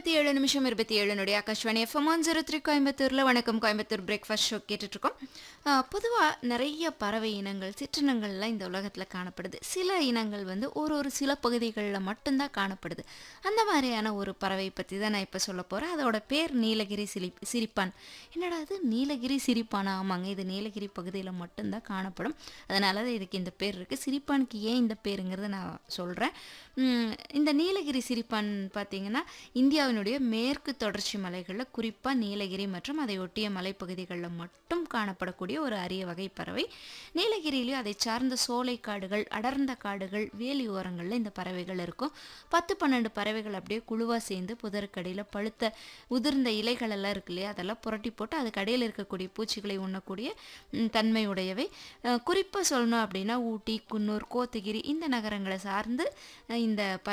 இருபத்தி ஏழு நிமிஷம் இருபத்தி ஏழு நொடி Akashvani FM one zero three கோயம்புத்தூரில் வணக்கம் கோயம்புத்தூர் பிரேக்ஃபாஸ்ட் ஷோ கேட்டுட்ருக்கோம் பொதுவாக நிறைய பறவை இனங்கள் சிற்றினங்கள்லாம் இந்த உலகத்தில் காணப்படுது சில இனங்கள் வந்து ஒரு ஒரு சில பகுதிகளில் மட்டும்தான் காணப்படுது அந்த மாதிரியான ஒரு பறவை பற்றி தான் நான் இப்போ சொல்ல போகிறேன் அதோட பேர் நீலகிரி சிலி சிரிப்பான் என்னடா அது நீலகிரி சிரிப்பானா ஆமாங்க இது நீலகிரி பகுதியில் மட்டும்தான் காணப்படும் அதனால தான் இதுக்கு இந்த பேர் இருக்குது சிரிப்பானுக்கு ஏன் இந்த பேருங்கிறத நான் சொல்கிறேன் இந்த நீலகிரி சிரிப்பான் பார்த்தீங்கன்னா இந்தியாவினுடைய மேற்கு தொடர்ச்சி மலைகளில் குறிப்பாக நீலகிரி மற்றும் அதை ஒட்டிய மலைப்பகுதிகளில் மட்டும் காணப்படக்கூடிய ஒரு அரிய வகை பறவை நீலகிரியிலேயும் அதை சார்ந்த சோலை காடுகள் அடர்ந்த காடுகள் வேலி ஓரங்களில் இந்த பறவைகள் இருக்கும் பத்து பன்னெண்டு பறவைகள் அப்படியே குழுவாக சேர்ந்து புதருக்கடியில் பழுத்த உதிர்ந்த இலைகள் எல்லாம் இருக்கு இல்லையா அதெல்லாம் புரட்டி போட்டு அதுக்கு அடியில் இருக்கக்கூடிய பூச்சிகளை உண்ணக்கூடிய ம், தன்மை உடையவை குறிப்பாக சொல்லணும் அப்படின்னா ஊட்டி குன்னூர் கோத்தகிரி இந்த நகரங்களை சார்ந்து அஹ், இந்த